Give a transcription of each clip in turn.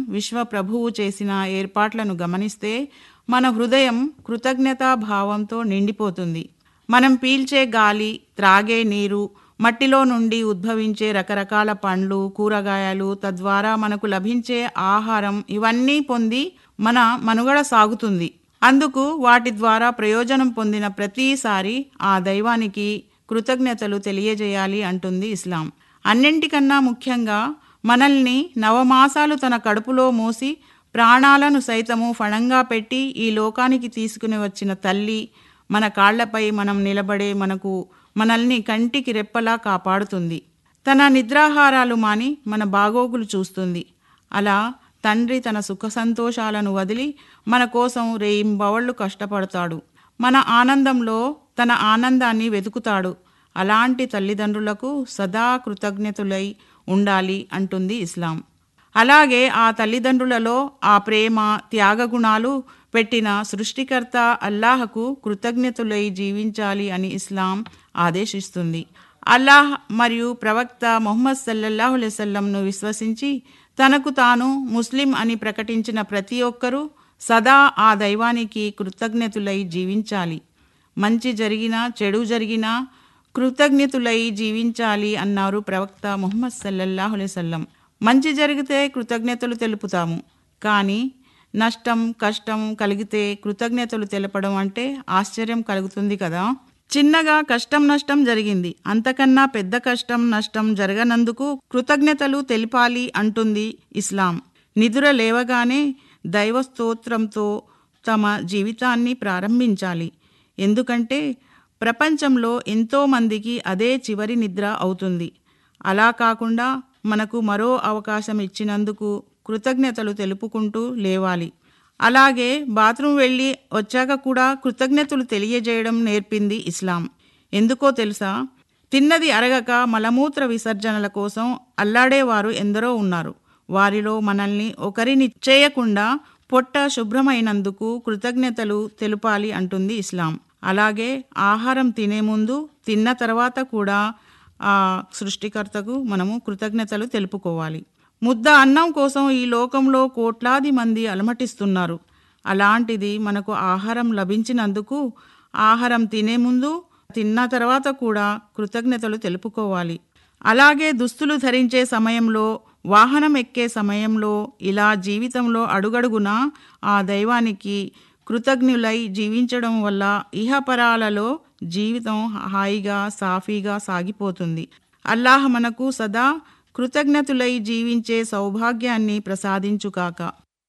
విశ్వ ప్రభువు చేసిన ఏర్పాట్లను గమనిస్తే మన హృదయం కృతజ్ఞతా భావంతో నిండిపోతుంది మనం పీల్చే గాలి త్రాగే నీరు మట్టిలో నుండి ఉద్భవించే రకరకాల పండ్లు కూరగాయలు తద్వారా మనకు లభించే ఆహారం ఇవన్నీ పొంది మన మనుగడ సాగుతుంది అందుకు వాటి ద్వారా ప్రయోజనం పొందిన ప్రతిసారి ఆ దైవానికి కృతజ్ఞతలు తెలియజేయాలి అంటుంది ఇస్లాం అన్నింటికన్నా ముఖ్యంగా మనల్ని నవమాసాలు తన కడుపులో మోసి ప్రాణాలను సైతము ఫణంగా పెట్టి ఈ లోకానికి తీసుకుని వచ్చిన తల్లి మన కాళ్లపై మనం నిలబడే మనకు మనల్ని కంటికి రెప్పలా కాపాడుతుంది తన నిద్రాహారాలు మాని మన బాగోగులు చూస్తుంది అలా తండ్రి తన సుఖ సంతోషాలను వదిలి మన కోసం రేయింబవళ్ళు కష్టపడతాడు మన ఆనందంలో తన ఆనందాన్ని వెతుకుతాడు అలాంటి తల్లిదండ్రులకు సదా కృతజ్ఞతులై ఉండాలి అంటుంది ఇస్లాం అలాగే ఆ తల్లిదండ్రులలో ఆ ప్రేమ త్యాగగుణాలు పెట్టిన సృష్టికర్త అల్లాహకు కృతజ్ఞతులై జీవించాలి అని ఇస్లాం ఆదేశిస్తుంది అల్లాహ్ మరియు ప్రవక్త మొహమ్మద్ సల్లల్లాహు అలైవల్లంను విశ్వసించి తనకు తాను ముస్లిం అని ప్రకటించిన ప్రతి ఒక్కరూ సదా ఆ దైవానికి కృతజ్ఞతులై జీవించాలి మంచి జరిగినా చెడు జరిగినా కృతజ్ఞతులై జీవించాలి అన్నారు ప్రవక్త ముహమ్మద్ సల్లల్లాహు అలైవల్లం మంచి జరిగితే కృతజ్ఞతలు తెలుపుతాము కానీ నష్టం కష్టం కలిగితే కృతజ్ఞతలు తెలపడం అంటే ఆశ్చర్యం కలుగుతుంది కదా చిన్నగా కష్టం నష్టం జరిగింది అంతకన్నా పెద్ద కష్టం నష్టం జరగనందుకు కృతజ్ఞతలు తెలిపాలి అంటుంది ఇస్లాం నిదుర లేవగానే దైవ స్తోత్రంతో తమ జీవితాన్ని ప్రారంభించాలి ఎందుకంటే ప్రపంచంలో ఎంతో మందికి అదే చివరి నిద్ర అవుతుంది అలా కాకుండా మనకు మరో అవకాశం ఇచ్చినందుకు కృతజ్ఞతలు తెలుపుకుంటూ లేవాలి అలాగే బాత్రూమ్ వెళ్ళి వచ్చాక కూడా కృతజ్ఞతలు తెలియజేయడం నేర్పింది ఇస్లాం ఎందుకో తెలుసా తిన్నది అరగక మలమూత్ర విసర్జనల కోసం అల్లాడేవారు ఎందరో ఉన్నారు వారిలో మనల్ని ఒకరిని చేయకుండా పొట్ట శుభ్రమైనందుకు కృతజ్ఞతలు తెలుపాలి అంటుంది ఇస్లాం అలాగే ఆహారం తినే ముందు తిన్న తర్వాత కూడా ఆ సృష్టికర్తకు మనము కృతజ్ఞతలు తెలుపుకోవాలి ముద్ద అన్నం కోసం ఈ లోకంలో కోట్లాది మంది అలమటిస్తున్నారు అలాంటిది మనకు ఆహారం లభించినందుకు ఆహారం తినే ముందు తిన్న తర్వాత కూడా కృతజ్ఞతలు తెలుపుకోవాలి అలాగే దుస్తులు ధరించే సమయంలో వాహనం ఎక్కే సమయంలో ఇలా జీవితంలో అడుగడుగునా ఆ దైవానికి కృతజ్ఞులై జీవించడం వల్ల ఇహపరాలలో జీవితం హాయిగా సాఫీగా సాగిపోతుంది అల్లాహ్ మనకు సదా కృతజ్ఞతులై జీవించే సౌభాగ్యాన్ని ప్రసాదించుకాక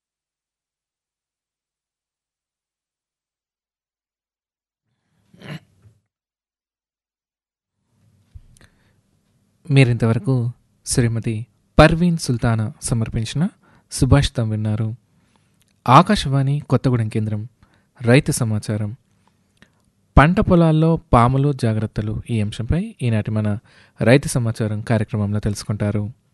మీరింతవరకు శ్రీమతి పర్వీన్ సుల్తానా సమర్పించిన సుభాషితం విన్నారు ఆకాశవాణి కొత్తగూడెం కేంద్రం రైతు సమాచారం పంట పొలాల్లో పాములు జాగ్రత్తలు ఈ అంశంపై ఈనాటి మన రైతు సమాచారం కార్యక్రమంలో తెలుసుకుంటారు